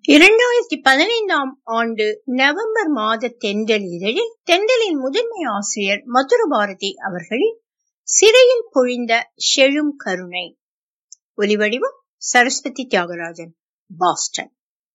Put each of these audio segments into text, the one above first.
இரண்டாயிரத்தி பதினைந்தாம் ஆண்டு நவம்பர் மாத தென்றல் இதழில் தென்றலின் முதன்மை ஆசிரியர் மதுர பாரதி அவர்களின் சிறையில் பொழிந்த செழும் கருணை ஒலிவடிவம் சரஸ்வதி தியாகராஜன் பாஸ்டன்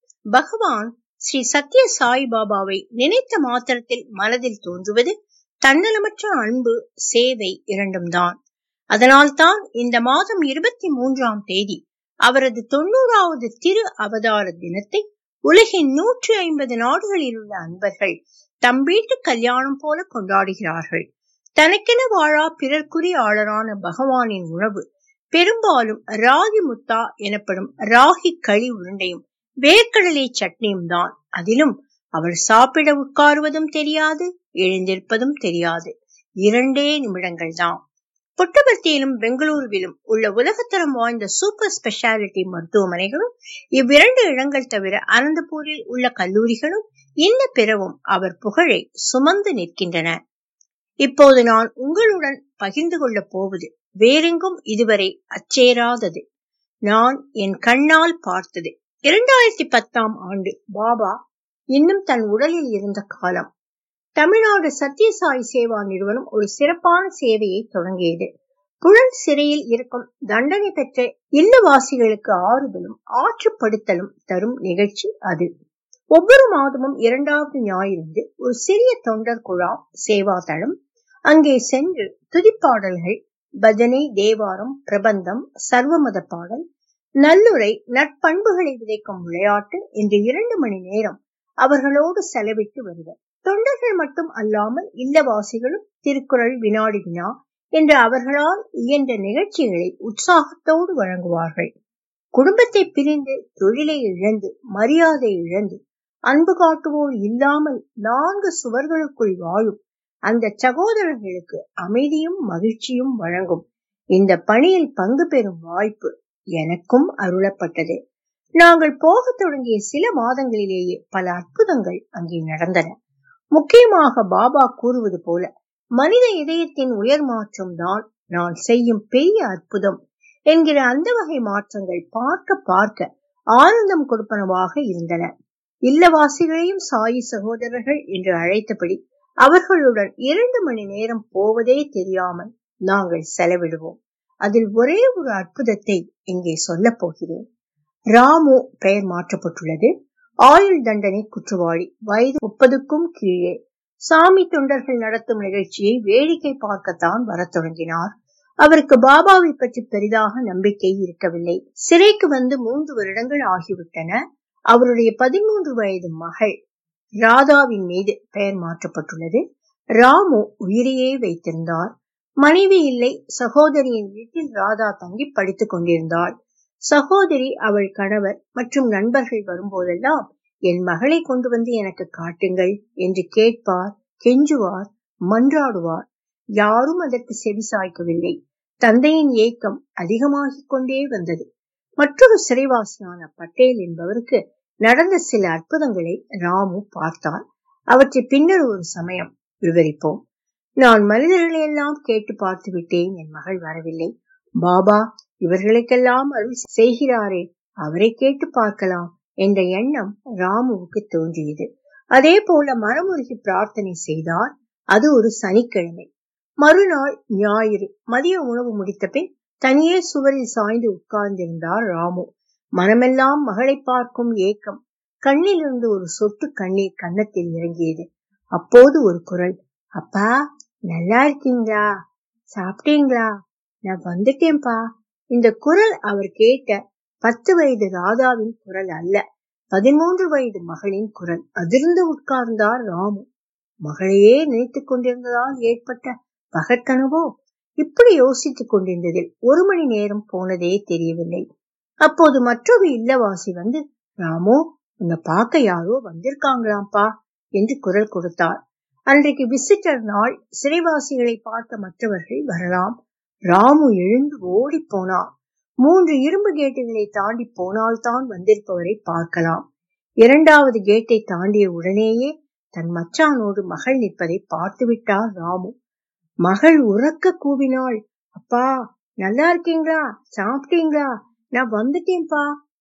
பகவான் ஸ்ரீ சத்ய சாய் பாபாவை நினைத்த மாத்திரத்தில் மனதில் தோன்றுவது தன்னலமற்ற அன்பு சேவை இரண்டும் தான் அதனால்தான் இந்த மாதம் இருபத்தி மூன்றாம் தேதி அவரது தொண்ணூறாவது திரு அவதார தினத்தை உலகின் நூற்றி ஐம்பது நாடுகளில் உள்ள அன்பர்கள் தம் வீட்டு கல்யாணம் போல கொண்டாடுகிறார்கள் தனக்கென வாழா பிறர்க்குரிய ஆளரான பகவானின் உணவு பெரும்பாலும் ராகி முத்தா எனப்படும் ராகி களி உருண்டையும் வேர்க்கடலை சட்னியும் தான் அதிலும் அவர் சாப்பிட உட்காருவதும் தெரியாது எழுந்திருப்பதும் தெரியாது இரண்டே நிமிடங்கள் தான் புட்டபர்த்தியிலும் பெங்களூருவிலும் உள்ள உலகத்தரம் வாய்ந்த சூப்பர் ஸ்பெஷாலிட்டி மருத்துவமனைகளும் இவ்விரண்டு இடங்கள் தவிர அனந்தபூரில் உள்ள கல்லூரிகளும் இன்ன பிறவும் அவர் புகழை சுமந்து நிற்கின்றன இப்போது நான் உங்களுடன் பகிர்ந்து கொள்ளப் போவது வேறெங்கும் இதுவரை அச்சேராதது நான் என் கண்ணால் பார்த்தது இரண்டாயிரத்தி பத்தாம் ஆண்டு பாபா இன்னும் தன் உடலில் இருந்த காலம் தமிழ்நாடு சத்யசாய் சேவா நிறுவனம் ஒரு சிறப்பான சேவையை தொடங்கியது புழல் சிறையில் இருக்கும் தண்டனை பெற்ற இல்லவாசிகளுக்கு ஆறுதலும் ஆற்றுப்படுத்தலும் தரும் நிகழ்ச்சி அது ஒவ்வொரு மாதமும் இரண்டாவது ஞாயிறு ஒரு சிறிய தொண்டர் குழாம் சேவா தளம் அங்கே சென்று துதிப்பாடல்கள் பஜனை தேவாரம் பிரபந்தம் சர்வமத பாடல் நல்லுரை நட்பண்புகளை விதைக்கும் விளையாட்டு என்று இரண்டு மணி நேரம் அவர்களோடு செலவிட்டு வருவர் தொண்டர்கள் மட்டும் அல்லாமல் இல்லவாசிகளும் திருக்குறள் வினாடி வினா என்று அவர்களால் இயன்ற நிகழ்ச்சிகளை உற்சாகத்தோடு வழங்குவார்கள் குடும்பத்தை பிரிந்து தொழிலை இழந்து மரியாதை இழந்து அன்பு காட்டுவோர் இல்லாமல் நான்கு சுவர்களுக்குள் வாழும் அந்த சகோதரர்களுக்கு அமைதியும் மகிழ்ச்சியும் வழங்கும் இந்த பணியில் பங்கு பெறும் வாய்ப்பு எனக்கும் அருளப்பட்டது நாங்கள் போகத் தொடங்கிய சில மாதங்களிலேயே பல அற்புதங்கள் அங்கே நடந்தன முக்கியமாக பாபா கூறுவது போல மனித இதயத்தின் உயர் மாற்றம் தான் நான் செய்யும் பெரிய அற்புதம் என்கிற அந்த வகை மாற்றங்கள் பார்க்க பார்க்க ஆனந்தம் கொடுப்பனவாக இருந்தன இல்லவாசிகளையும் சாயி சகோதரர்கள் என்று அழைத்தபடி அவர்களுடன் இரண்டு மணி நேரம் போவதே தெரியாமல் நாங்கள் செலவிடுவோம் அதில் ஒரே ஒரு அற்புதத்தை இங்கே சொல்ல போகிறேன் ராமு பெயர் மாற்றப்பட்டுள்ளது ஆயுள் தண்டனை குற்றவாளி வயது முப்பதுக்கும் கீழே சாமி தொண்டர்கள் நடத்தும் நிகழ்ச்சியை வேடிக்கை பார்க்கத்தான் வரத் தொடங்கினார் அவருக்கு பாபாவை பற்றி பெரிதாக நம்பிக்கை இருக்கவில்லை சிறைக்கு வந்து மூன்று வருடங்கள் ஆகிவிட்டன அவருடைய பதிமூன்று வயது மகள் ராதாவின் மீது பெயர் மாற்றப்பட்டுள்ளது ராமு உயிரையே வைத்திருந்தார் மனைவி இல்லை சகோதரியின் வீட்டில் ராதா தங்கி படித்துக் கொண்டிருந்தாள் சகோதரி அவள் கணவர் மற்றும் நண்பர்கள் வரும்போதெல்லாம் என் மகளை கொண்டு வந்து எனக்கு காட்டுங்கள் என்று கேட்பார் கெஞ்சுவார் மன்றாடுவார் யாரும் அதற்கு செவி சாய்க்கவில்லை தந்தையின் ஏக்கம் அதிகமாகிக் கொண்டே வந்தது மற்றொரு சிறைவாசியான பட்டேல் என்பவருக்கு நடந்த சில அற்புதங்களை ராமு பார்த்தார் அவற்றை பின்னர் ஒரு சமயம் விவரிப்போம் நான் மனிதர்களை எல்லாம் கேட்டு பார்த்து விட்டேன் என் மகள் வரவில்லை பாபா இவர்களுக்கெல்லாம் அருள் செய்கிறாரே அவரை கேட்டு பார்க்கலாம் என்ற எண்ணம் ராமுவுக்கு தோன்றியது அதே போல மனமுருகி பிரார்த்தனை செய்தார் அது ஒரு சனிக்கிழமை மறுநாள் ஞாயிறு மதிய உணவு முடித்த பின் தனியே சுவரில் சாய்ந்து உட்கார்ந்திருந்தார் ராமு மனமெல்லாம் மகளை பார்க்கும் ஏக்கம் கண்ணிலிருந்து ஒரு சொட்டு கண்ணீர் கன்னத்தில் இறங்கியது அப்போது ஒரு குரல் அப்பா நல்லா இருக்கீங்களா சாப்பிட்டீங்களா நான் வந்துட்டேன்பா இந்த குரல் அவர் கேட்ட பத்து வயது ராதாவின் குரல் அல்ல பதிமூன்று வயது மகளின் குரல் அதிர்ந்து உட்கார்ந்தார் ராமு மகளையே நினைத்துக் கொண்டிருந்ததால் ஏற்பட்ட பகற்கனவோ இப்படி யோசித்துக் கொண்டிருந்ததில் ஒரு மணி நேரம் போனதே தெரியவில்லை அப்போது மற்றொரு இல்லவாசி வந்து ராமு உன்னை பார்க்க யாரோ வந்திருக்காங்களாம்பா என்று குரல் கொடுத்தார் அன்றைக்கு விசிட்டர் நாள் சிறைவாசிகளை பார்க்க மற்றவர்கள் வரலாம் ராமு எழுந்து ஓடி போனார் மூன்று இரும்பு கேட்டுகளை தாண்டி போனால்தான் வந்திருப்பவரை பார்க்கலாம் இரண்டாவது கேட்டை தாண்டிய உடனேயே தன் மச்சானோடு மகள் நிற்பதை பார்த்து விட்டார் ராமு மகள் உறக்க கூவினாள் அப்பா நல்லா இருக்கீங்களா சாப்பிட்டீங்களா நான் வந்துட்டேன்பா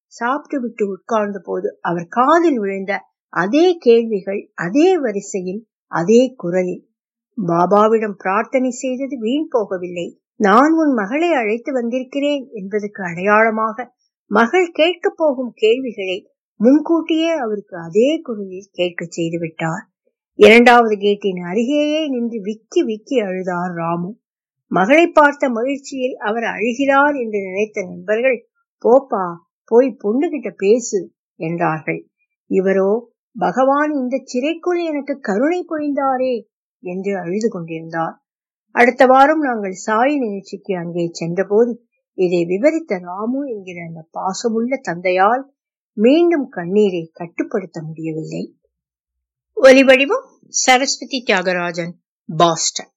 சாப்பிட்டு விட்டு உட்கார்ந்த போது அவர் காதில் விழுந்த அதே கேள்விகள் அதே வரிசையில் அதே குரலில் பாபாவிடம் பிரார்த்தனை செய்தது வீண் போகவில்லை நான் உன் மகளை அழைத்து வந்திருக்கிறேன் என்பதற்கு அடையாளமாக மகள் கேட்கப் போகும் கேள்விகளை முன்கூட்டியே அவருக்கு அதே குரலில் கேட்க செய்து விட்டார் இரண்டாவது கேட்டின் அருகேயே நின்று விக்கி விக்கி அழுதார் ராமு மகளை பார்த்த மகிழ்ச்சியில் அவர் அழுகிறார் என்று நினைத்த நண்பர்கள் போப்பா போய் பொண்ணுகிட்ட பேசு என்றார்கள் இவரோ பகவான் இந்த சிறைக்குள் எனக்கு கருணை பொழிந்தாரே என்று அழுது கொண்டிருந்தார் அடுத்த வாரம் நாங்கள் சாய் நிகழ்ச்சிக்கு அங்கே சென்றபோது இதை விவரித்த ராமு என்கிற அந்த பாசமுள்ள தந்தையால் மீண்டும் கண்ணீரை கட்டுப்படுத்த முடியவில்லை ஒலிவடிவம் சரஸ்வதி தியாகராஜன் பாஸ்டன்